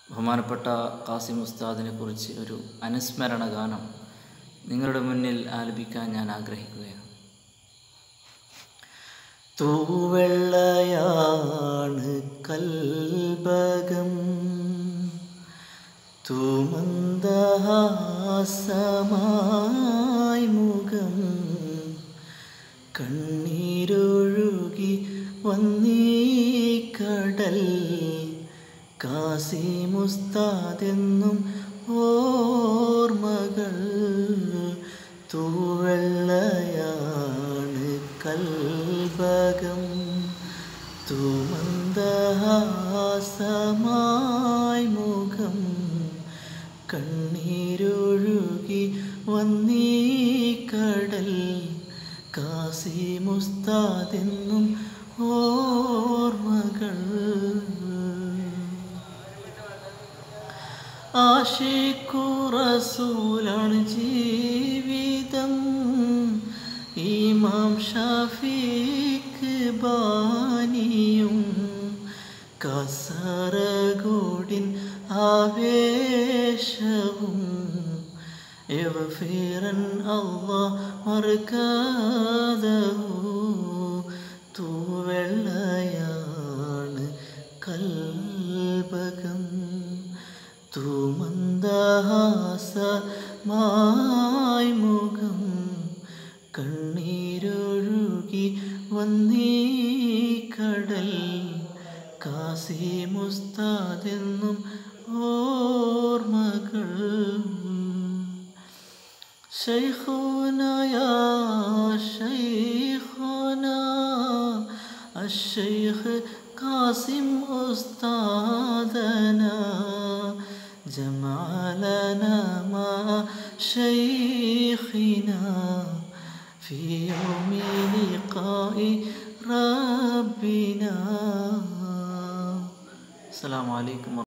ബഹുമാനപ്പെട്ട കാസിം ഉസ്താദിനെ കുറിച്ച് ഒരു അനുസ്മരണ ഗാനം നിങ്ങളുടെ മുന്നിൽ ആലപിക്കാൻ ഞാൻ ആഗ്രഹിക്കുകയാണ് തൂവെള്ളയാണ് കൽബകം തൂമന്ദഹാസമായി മുഖം കണ്ണീരൊഴുകി വന്നീ കടൽ കാസിമുസ്താദെന്നും ഓർമ്മകൾ തൂവെള്ളയാണ് കൽബകം തൂമന്ദഹാസമായി മുഖം കണ്ണീരൊഴുകി വന്നീ കടൽ കാസിമുസ്താദെന്നും ഓർമ്മകൾ ആഷിക്കുറസൂലാണ് ജീവിതം ഇമാം ഷഫീഖ് ബാനിയും കസറഗോഡിൻ ആവേശവും എവഫീറൻ അള്ളാ മറുകാതഹു തൂവെള്ളയാണ് കൽബകം തൂമന്ദഹാസമായി മുഖം കണ്ണീരൊഴുകി വന്നീ കടൽ കാസിമുസ്താദെന്നും ഓർമ്മകൾ شيخنا يا شيخنا الشيخ قاسم أستاذنا جمع لنا مع شيخنا في يوم لقاء ربنا السلام عليكم